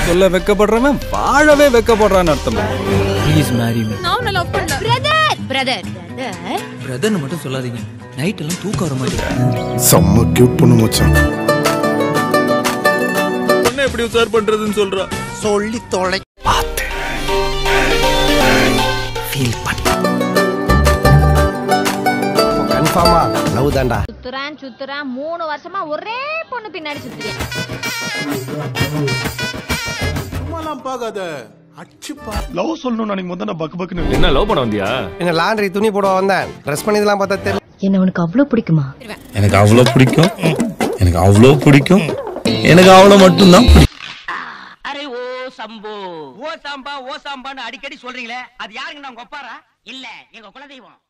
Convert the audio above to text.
சொல்ல வெக்கப்படுறவன் வாழவே வெக்கப்படுறான்னு அர்த்தம் ப்ளீஸ் மேரி மீ நான் உன்னை லவ் பண்ணல பிரதர் பிரதர் பிரதர் பிரதர்னு மட்டும் சொல்லாதீங்க நைட் எல்லாம் தூக்கம் வர மாட்டேங்குது செம்ம கியூட் பொண்ணு மச்சான் என்ன எப்படி உசார் பண்றதுன்னு சொல்றா சொல்லி தொலை ஃபீல் பண்ண கன்ஃபார்மா லவ் தான்டா சுத்துறான் சுத்துறான் மூணு வருஷமா ஒரே பொண்ணு பின்னாடி சுத்துறேன் லவ் சொல்லணும் நான் முதல்ல பக்கு பக்குன்னு என்ன லவ் பண்ண வந்தியா என்ன லாண்ட்ரி துணி போட வந்தேன் ட்ரெஸ் பண்ணதெல்லாம் பார்த்தா தெரியல என்ன உனக்கு அவ்வளவு பிடிக்குமா எனக்கு அவ்வளோ பிடிக்கும் எனக்கு அவ்வளோ பிடிக்கும் எனக்கு அவ்வளோ மட்டும்தான் பிடிக்கும் அரே ஓ சம்போ ஓ சாம்பா ஓ சாம்பான்னு அடிக்கடி சொல்றீங்களே அது யாருங்க நான் ஒப்பாரா இல்ல எங்க குலதெய்வம்